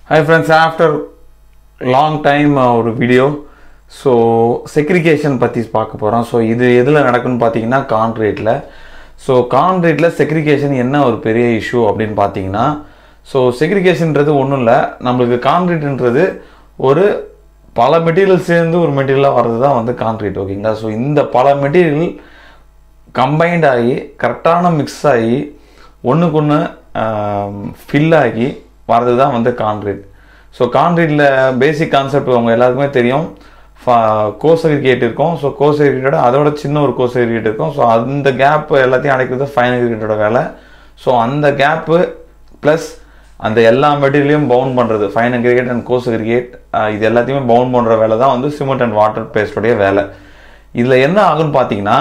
hi friends after long time ஒரு video so segregation பற்றி பார்க்க போகிறோம் ஸோ இது எதில் நடக்குன்னு பார்த்தீங்கன்னா கான்க்ரீட்டில் ஸோ கான்க்ரீட்டில் செக்ரிகேஷன் என்ன ஒரு பெரிய இஷ்யூ அப்படின்னு பார்த்தீங்கன்னா ஸோ செக்ரிகேஷன்ன்றது ஒன்றும் இல்லை நம்மளுக்கு கான்க்ரீட்ன்றது ஒரு பல மெட்டீரியல் சேர்ந்து ஒரு மெட்டீரியலாக வர்றது தான் வந்து கான்க்ரீட் ஓகேங்களா ஸோ இந்த பல மெட்டீரியல் கம்பைன்ட் ஆகி கரெக்டான மிக்ஸ் ஆகி ஒன்றுக்கு ஒன்று ஃபில் ஆகி வர்றது தான் வந்து கான்க்ரீட் ஸோ கான்க்ரீட்டில் பேசிக் கான்செப்ட் அவங்க எல்லாருக்குமே தெரியும் கோசகிரிகேட் இருக்கும் ஸோ கோசகிரிகேட்டோட அதோட சின்ன ஒரு கோசகிரிகேட் இருக்கும் ஸோ அந்த கேப் எல்லாத்தையும் அடைக்கிறது ஃபைனல் கிரிக்கெட்டோட வேலை ஸோ அந்த கேப்பு ப்ளஸ் அந்த எல்லா மெட்டீரியலையும் பவுண்ட் பண்ணுறது fine aggregate and coarse aggregate இது எல்லாத்தையுமே பவுண்ட் பண்ணுற வேலை தான் வந்து சிமெண்ட் அண்ட் வாட்டர் பேஸ்டோடைய வேலை இதில் என்ன ஆகுன்னு பார்த்தீங்கன்னா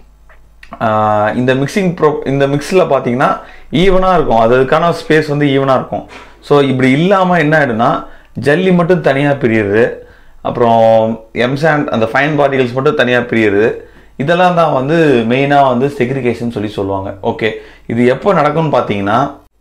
ஆஹ் இந்த மிக்சிங் ப்ரோ இந்த மிக்ஸில் பார்த்தீங்கன்னா ஈவனாக இருக்கும் அது அதுக்கான ஸ்பேஸ் வந்து ஈவனாக இருக்கும் ஸோ இப்படி இல்லாமல் என்ன ஆகிடுனா ஜல்லி மட்டும் தனியாக பிரியுது அப்புறம் எம்சாண்ட் அந்த ஃபைன் பார்ட்டிகல்ஸ் மட்டும் தனியாக பிரியுது இதெல்லாம் தான் வந்து மெயினாக வந்து செக்ரிகேஷன் சொல்லி சொல்லுவாங்க ஓகே இது எப்போ நடக்கும்னு பார்த்தீங்கன்னா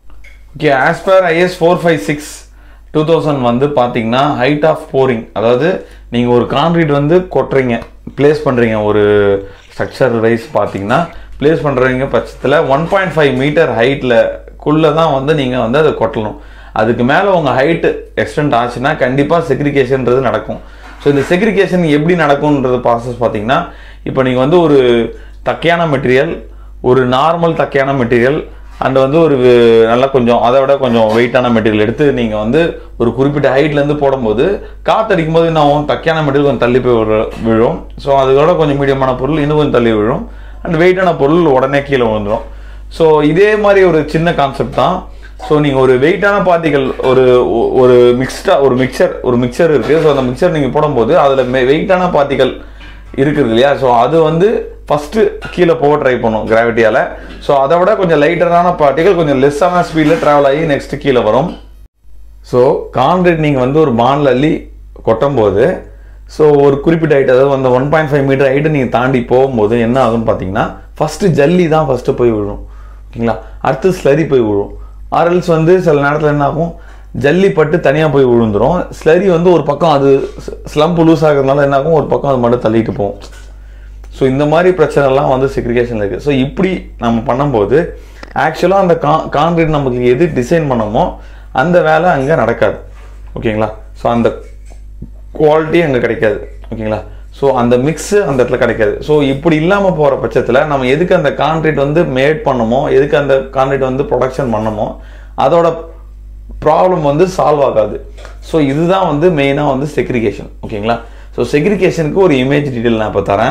okay as per IS four five six two thousand வந்து பார்த்தீங்கன்னா ஹைட் ஆஃப் போரிங் அதாவது நீங்கள் ஒரு கான்க்ரீட் வந்து கொட்டுறீங்க ப்ளேஸ் பண்ணுறீங்க ஒரு ஸ்ட்ரக்சர் வைஸ் பார்த்தீங்கன்னா ப்ளேஸ் பண்ணுறவங்க பட்சத்தில் ஒன் பாயிண்ட் ஃபைவ் மீட்டர் ஹைட்டில் குள்ளே தான் வந்து நீங்கள் வந்து அதை கொட்டணும் அதுக்கு மேலே உங்கள் ஹைட்டு எக்ஸ்டெண்ட் ஆச்சுன்னா கண்டிப்பாக செக்ரிகேஷன்ன்றது நடக்கும் ஸோ இந்த செக்ரிகேஷன் எப்படி நடக்கும்ன்றது ப்ராசஸ் பார்த்தீங்கன்னா இப்போ நீங்கள் வந்து ஒரு தக்கையான மெட்டீரியல் ஒரு நார்மல் தக்கையான மெட்டீரியல் அண்ட் வந்து ஒரு நல்லா கொஞ்சம் அதை விட கொஞ்சம் வெயிட்டான மெட்டீரியல் எடுத்து நீங்கள் வந்து ஒரு குறிப்பிட்ட ஹைட்லேருந்து போடும்போது காற்றடிக்கும் போது என்ன ஆகும் தக்கையான மெட்டீரியல் கொஞ்சம் தள்ளி போய் விழு- விழும் ஸோ அதோட கொஞ்சம் மீடியமான பொருள் இன்னும் கொஞ்சம் தள்ளி விழும் அண்ட் வெயிட்டான பொருள் உடனே கீழே விழுந்துடும் ஸோ இதே மாதிரி ஒரு சின்ன கான்செப்ட் தான் ஸோ நீங்கள் ஒரு வெயிட்டான பார்ட்டிகள் ஒரு ஒ- ஒரு மிக்ஸ்டா ஒரு மிக்சர் ஒரு மிக்சர் இருக்குது ஸோ அந்த மிக்சர் நீங்கள் போடும்போது அதில் வெயிட்டான பார்ட்டிகள் இருக்குது இல்லையா ஸோ அது வந்து ஃபஸ்ட்டு கீழே போக ட்ரை பண்ணும் கிராவிட்டியால் ஸோ அதை விட கொஞ்சம் லைட்டரான பார்ட்டிகள் கொஞ்சம் லெஸ்ஸான ஸ்பீடில் ட்ராவல் ஆகி நெக்ஸ்ட் கீழே வரும் ஸோ கான்கிரீட் நீங்கள் வந்து ஒரு பானில் அள்ளி கொட்டும்போது ஸோ ஒரு குறிப்பிட்ட ஹைட் அதாவது அந்த ஒன் பாயிண்ட் ஃபைவ் மீட்டர் ஹைட்டை நீங்கள் தாண்டி போகும்போது என்ன ஆகும்னு பார்த்தீங்கன்னா ஃபஸ்ட்டு ஜல்லி தான் ஃபஸ்ட்டு போய் விழும் ஓகேங்களா அடுத்து ஸ்லரி போய் விழும் ஆர்எல்ஸ் வந்து சில நேரத்தில் என்ன ஆகும் ஜல்லி பட்டு தனியாக போய் விழுந்துரும் ஸ்லரி வந்து ஒரு பக்கம் அது ஸ்லம்ப் லூஸ் ஆகிறதுனால என்ன ஆகும் ஒரு பக்கம் அது மட்டும் தள்ளிட்டு போகும் ஸோ இந்த மாதிரி பிரச்சனைலாம் வந்து செக்ரிகேஷன் இருக்குது ஸோ இப்படி நம்ம பண்ணும்போது ஆக்சுவலாக அந்த கா கான்கிரீட் நமக்கு எது டிசைன் பண்ணமோ அந்த வேலை அங்கே நடக்காது ஓகேங்களா ஸோ அந்த குவாலிட்டி அங்கே கிடைக்காது ஓகேங்களா ஸோ அந்த மிக்ஸு அந்த இடத்துல கிடைக்காது ஸோ இப்படி இல்லாமல் போகிற பட்சத்தில் நம்ம எதுக்கு அந்த கான்கிரீட் வந்து மேட் பண்ணமோ எதுக்கு அந்த கான்கிரீட் வந்து ப்ரொடக்ஷன் பண்ணமோ அதோட ப்ராப்ளம் வந்து சால்வ் ஆகாது ஸோ இதுதான் வந்து மெயினாக வந்து செக்ரிகேஷன் ஓகேங்களா ஸோ செக்ரிகேஷனுக்கு ஒரு இமேஜ் டீட்டெயில் நான் இப்போ தரேன்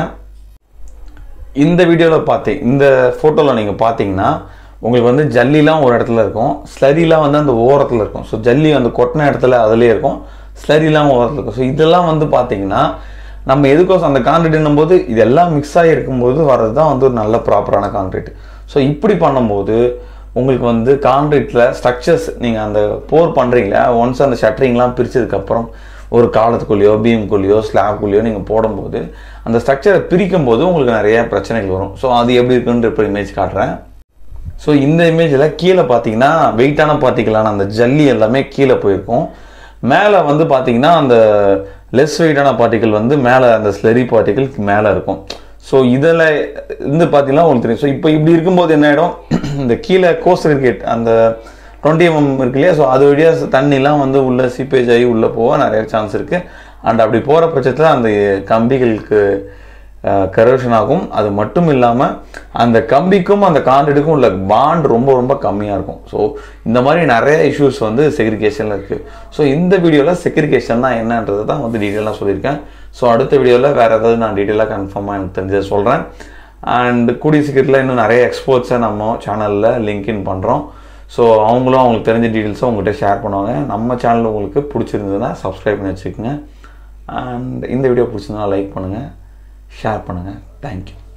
இந்த வீடியோவில் பார்த்தேன் இந்த ஃபோட்டோவில் நீங்கள் பார்த்தீங்கன்னா உங்களுக்கு வந்து ஜல்லிலாம் ஒரு இடத்துல இருக்கும் ஸ்லரிலாம் வந்து அந்த ஓரத்தில் இருக்கும் ஸோ ஜல்லி அந்த கொட்டின இடத்துல அதுலேயே இருக்கும் ஸ்லரிலாம் ஓரத்தில் இருக்கும் ஸோ இதெல்லாம் வந்து பார்த்தீங்கன்னா நம்ம எதுக்கோசம் அந்த கான்கிரீட்னும் போது இதெல்லாம் மிக்ஸ் ஆகி இருக்கும்போது வர்றது தான் வந்து ஒரு நல்ல ப்ராப்பரான கான்கிரீட் ஸோ இப்படி பண்ணும்போது உங்களுக்கு வந்து கான்கிரீட்டில் ஸ்ட்ரக்சர்ஸ் நீங்கள் அந்த போர் பண்ணுறீங்களா ஒன்ஸ் அந்த ஷட்டரிங்லாம் பிரிச்சதுக்கப்புறம் ஒரு காலத்துக்குள்ளேயோ பீம்குள்ளேயோ ஸ்லாப்குள்ளேயோ நீங்கள் போடும்போது அந்த ஸ்ட்ரக்சரை பிரிக்கும் போது உங்களுக்கு நிறைய பிரச்சனைகள் வரும் ஸோ அது எப்படி இருக்குன்ற இப்போ இமேஜ் காட்டுறேன் ஸோ இந்த இமேஜில் கீழே பார்த்தீங்கன்னா வெயிட்டான பார்ட்டிகளான அந்த ஜல்லி எல்லாமே கீழே போயிருக்கும் மேலே வந்து பார்த்தீங்கன்னா அந்த லெஸ் வெயிட்டான பார்ட்டிகள் வந்து மேலே அந்த ஸ்லெரி பார்ட்டிகள் மேலே இருக்கும் ஸோ இதில் இருந்து பார்த்தீங்கன்னா உங்களுக்கு தெரியும் ஸோ இப்போ இப்படி இருக்கும்போது என்ன ஆகிடும் இந்த கீழே கோஸ் கிரிக்கெட் அந்த டுவெண்ட்டி எம்எம் இருக்கு இல்லையா ஸோ அது வழியாக தண்ணிலாம் வந்து உள்ளே சீப்பேஜ் ஆகி உள்ளே போக நிறைய சான்ஸ் இருக்குது அண்ட் அப்படி போகிற பட்சத்தில் அந்த கம்பிகளுக்கு கரோஷன் ஆகும் அது மட்டும் இல்லாமல் அந்த கம்பிக்கும் அந்த கான்கிரீட்டுக்கும் உள்ள பாண்ட் ரொம்ப ரொம்ப கம்மியாக இருக்கும் ஸோ இந்த மாதிரி நிறைய இஷ்யூஸ் வந்து செக்ரிகேஷனில் இருக்குது ஸோ இந்த வீடியோவில் செக்ரிகேஷன்னா என்னன்றது தான் வந்து டீட்டெயிலாக சொல்லியிருக்கேன் ஸோ அடுத்த வீடியோவில் வேறு ஏதாவது நான் டீட்டெயிலாக கன்ஃபார்மாக எனக்கு தெரிஞ்சதை சொல்கிறேன் அண்ட் கூடிய சீக்கிரத்தில் இன்னும் நிறைய எக்ஸ்போர்ட்ஸை நம்ம சேனலில் லிங்க்இன் பண்ணுறோம் ஸோ அவங்களும் அவங்களுக்கு தெரிஞ்ச டீட்டெயில்ஸை உங்கள்கிட்ட ஷேர் பண்ணுவாங்க நம்ம சேனல் உங்களுக்கு பிடிச்சிருந்ததுன்னா சப்ஸ்கிரைப் பண்ணி வச்சுக்கோங்க அண்ட் இந்த வீடியோ பிடிச்சிருந்தா லைக் பண்ணுங்கள் ஷேர் பண்ணுங்கள் தேங்க்யூ